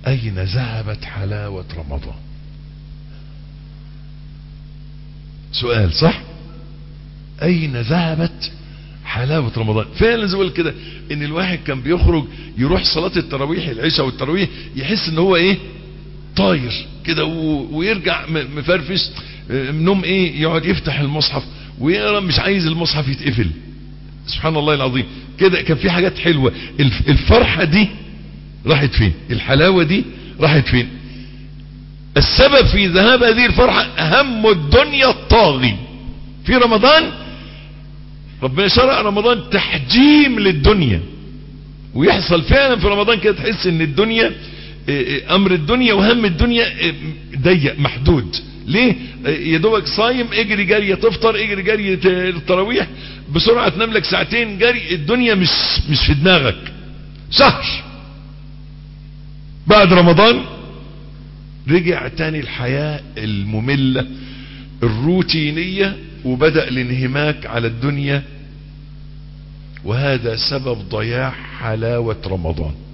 اين ذهبت حلاوة رمضان سؤال صح اين ذهبت حلاوة رمضان فعلا زي كده ان الواحد كان بيخرج يروح صلاة التراويح العشاء والتراويح يحس ان هو ايه طاير كده ويرجع مفرفش منهم ايه يقعد يفتح المصحف ويقرا مش عايز المصحف يتقفل سبحان الله العظيم كده كان في حاجات حلوة الفرحة دي راحت فين الحلاوة دي راحت فين السبب في ذهاب هذه الفرحة اهم الدنيا الطاغي في رمضان ربنا شرع رمضان تحجيم للدنيا ويحصل فعلا في رمضان كده تحس ان الدنيا امر الدنيا وهم الدنيا ضيق محدود ليه يا دوبك صايم اجري جري تفطر اجري جري التراويح بسرعة تنام لك ساعتين جري الدنيا مش مش في دماغك شهر بعد رمضان رجع تاني الحياة المملة الروتينية وبدأ الانهماك على الدنيا وهذا سبب ضياع حلاوة رمضان